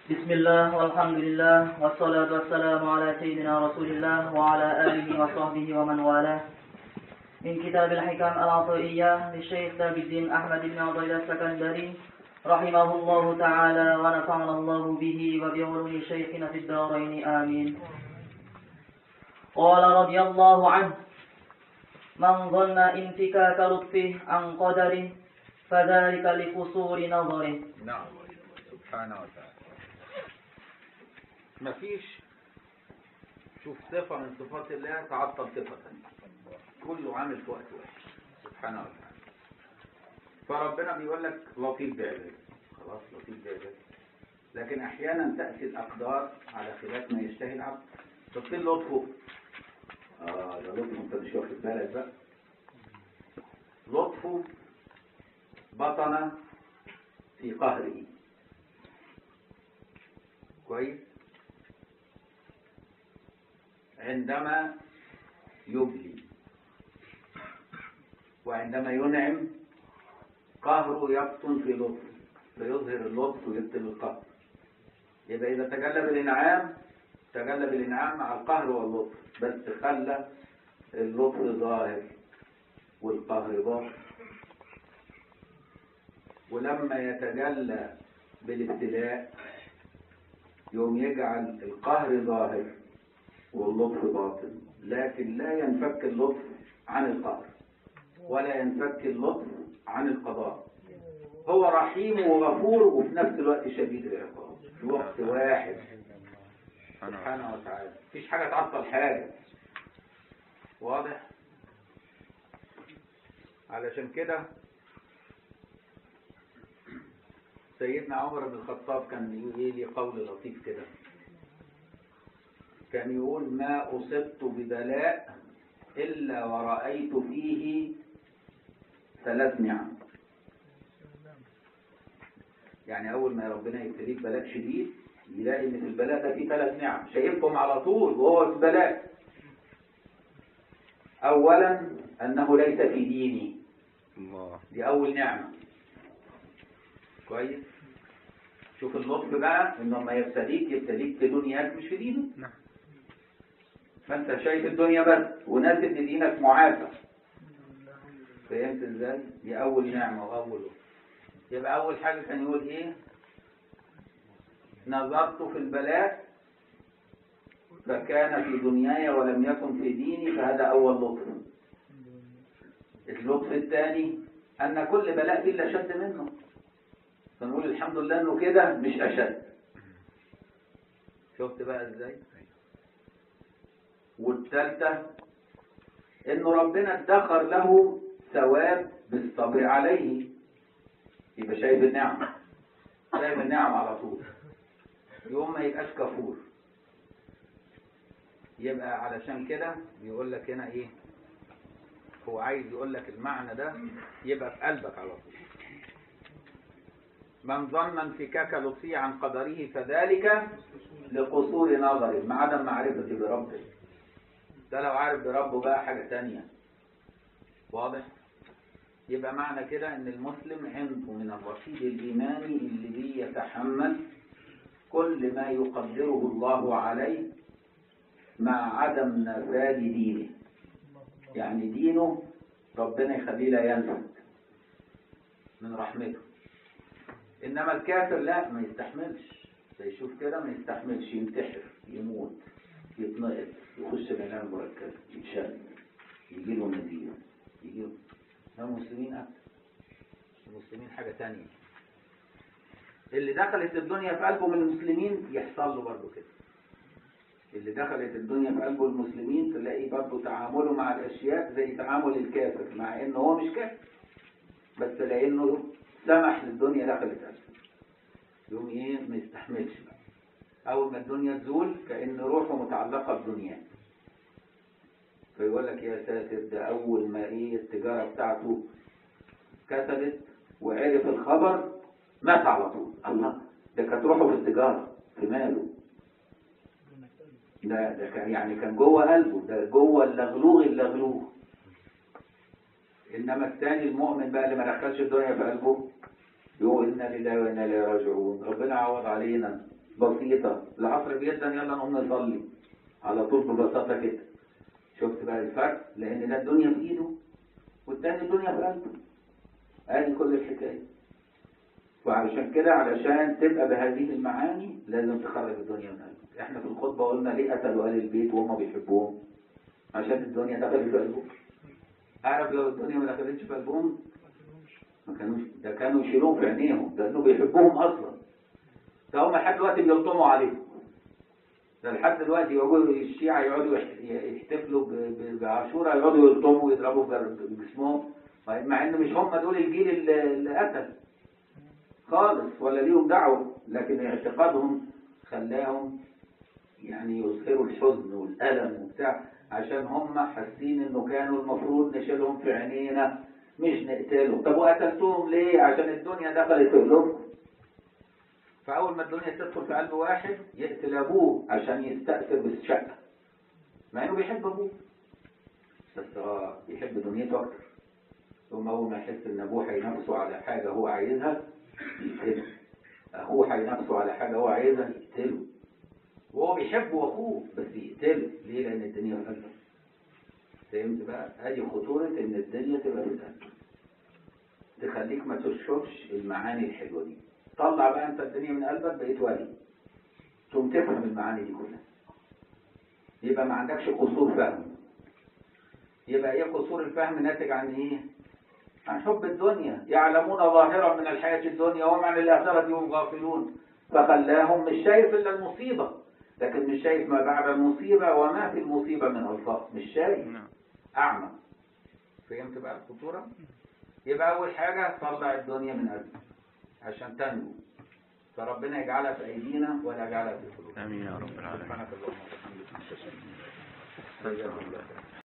بسم الله والحمد لله والصلاة والسلام على سيدنا رسول الله وعلى آله وصحبه ومن والاه من كتاب الحكم العطائية للشيخ تاج الدين أحمد بن عبد الله السكندري رحمه الله تعالى ونفعنا الله به وبعلوم شيخنا في الدارين آمين قال رضي الله عنه من ظن انفكاك لطفه عن قدره فذلك لقصور نظره نعم سبحانه وتعالى مفيش شوف صفة من صفات الله تعطل صفة كله عامل في وقت واحد سبحانه وتعالى فربنا بيقول لك لطيف بعباده خلاص لطيف بعباده لكن احيانا تأتي الاقدار على خلاف ما يشتهي العبد بس فين لطفه اه ده لطفه انت مش واخد بالك بقى لطفه بطن في قهره كويس عندما يبلي وعندما ينعم قهره يبطن في لطف فيظهر اللطف ويبطل القهر يبقى إذا تجلى بالإنعام تجلى بالإنعام مع القهر واللطف بس خلى اللطف ظاهر والقهر باطن ولما يتجلى بالابتلاء يوم يجعل القهر ظاهر واللطف باطن لكن لا ينفك اللطف عن القهر ولا ينفك اللطف عن القضاء هو رحيم وغفور وفي نفس الوقت شديد العقاب في وقت واحد سبحانه وتعالى مفيش حاجة تعطل حاجة واضح علشان كده سيدنا عمر بن الخطاب كان ايه لي قول لطيف كده كان يقول ما أصبت ببلاء إلا ورأيت فيه ثلاث نعم يعني أول ما ربنا يبتليك بلاء شديد يلاقي إن في البلاء ده فيه ثلاث نعم شايفهم على طول وهو في بلاء أولا أنه ليس في ديني الله دي أول نعمة كويس شوف اللطف بقى إنه لما يبتليك يبتليك في دنياك مش في دينك نعم فانت شايف الدنيا بس وناس ان دينك معافى فهمت ازاي دي اول نعمة واول لطف. يبقى اول حاجة كان يقول ايه نظرت في البلاء فكان في دنياي ولم يكن في ديني فهذا اول لطف اللطف الثاني ان كل بلاء فيه الا اشد منه فنقول الحمد لله انه كده مش اشد شفت بقى ازاي والثالثة انه ربنا ادخر له ثواب بالصبر عليه يبقى شايف النعم شايف النعم على طول يوم ما يبقاش كفور يبقى علشان كده بيقول لك هنا ايه هو عايز يقول لك المعنى ده يبقى في قلبك على طول من ظن انفكاك لطفي عن قدره فذلك لقصور نظره مع عدم معرفته بربه ده لو عارف بربه بقى حاجة تانية واضح يبقى معنى كده ان المسلم عنده من الرصيد الايماني اللي بيتحمل كل ما يقدره الله عليه مع عدم نفاذ دينه يعني دينه ربنا يخليه لا ينفذ من رحمته انما الكافر لا ما يستحملش يشوف كده ما يستحملش ينتحر يموت يتنقل يخش العناية المركزة يتشل يجي له نزيف يجي له المسلمين أكتر المسلمين حاجة تانية اللي دخلت الدنيا في قلبه من المسلمين يحصل له برضه كده اللي دخلت الدنيا في قلبه المسلمين تلاقي برضه تعامله مع الأشياء زي تعامل الكافر مع إنه هو مش كافر بس لأنه سمح للدنيا دخلت قلبه يوم إيه ما يستحملش بقى أول ما الدنيا تزول كأن روحه متعلقة بدنياه فيقول لك يا ساتر ده أول ما إيه التجارة بتاعته كسبت وعرف الخبر مات على طول الله ده كانت روحه في التجارة في ماله ده ده كان يعني كان جوه قلبه ده جوه اللغلوغ اللغلوغ إنما الثاني المؤمن بقى اللي ما دخلش الدنيا في قلبه يقول إنا لله وإنا إليه راجعون ربنا عوض علينا بسيطة العصر بيدن يلا نقوم نصلي على طول ببساطة كده شفت بقى الفرق لأن ده الدنيا في إيده والتاني الدنيا في قلبه ادي كل الحكاية وعلشان كده علشان تبقى بهذه المعاني لازم تخرج الدنيا من قلبك احنا في الخطبة قلنا ليه قتلوا اهل البيت وهم بيحبوهم عشان الدنيا دخلت في قلبهم عارف لو الدنيا ما دخلتش في قلبهم ما كانوش ده كانوا يشيلوهم في عينيهم ده انه بيحبوهم اصلا ده هم لحد دلوقتي بيلطموا عليهم ده لحد دلوقتي يقولوا الشيعة يقعدوا يحت- يحتفلوا ب- ب- بعاشوراء يقعدوا يلطموا ويضربوا بجر- بجسمهم مع ان مش هم دول الجيل اللي اللي قتل خالص ولا ليهم دعوة لكن اعتقادهم خلاهم يعني يظهروا الحزن والألم وبتاع عشان هم حاسين انه كانوا المفروض نشيلهم في عينينا مش نقتلهم طب وقتلتوهم ليه عشان الدنيا دخلت في قلوبكم فأول ما الدنيا تدخل في قلب واحد يقتل أبوه عشان يستأثر بالشقة مع إنه بيحب أبوه بس اه بيحب دنيته أكتر ثم أول ما يحس إن أبوه هينافسه على حاجة هو عايزها يقتله أخوه هينافسه على حاجة هو عايزها يقتله وهو بيحب أخوه بس يقتله ليه؟ لأن الدنيا في قلبه فهمت بقى؟ أدي خطورة إن الدنيا تبقى في القلب تخليك ما تشوفش المعاني الحلوة دي طلع بقى أنت الدنيا من قلبك بقيت ولي ثم تفهم المعاني دي كلها يبقى ما عندكش قصور فهم يبقى ايه قصور الفهم ناتج عن ايه عن حب الدنيا يعلمون ظاهرا من الحياة الدنيا وهم عن الآخرة هم غافلون فخلاهم مش شايف إلا المصيبة لكن مش شايف ما بعد المصيبة وما في المصيبة من ألفاظ مش شايف نعم أعمى فهمت بقى الخطورة يبقى أول حاجة طلع الدنيا من قلبك عشان تنجو فربنا يجعلها في أيدينا ولا يجعلها في قلوبنا آمين يا رب العالمين سبحانك اللهم وبحمدك استغفر الله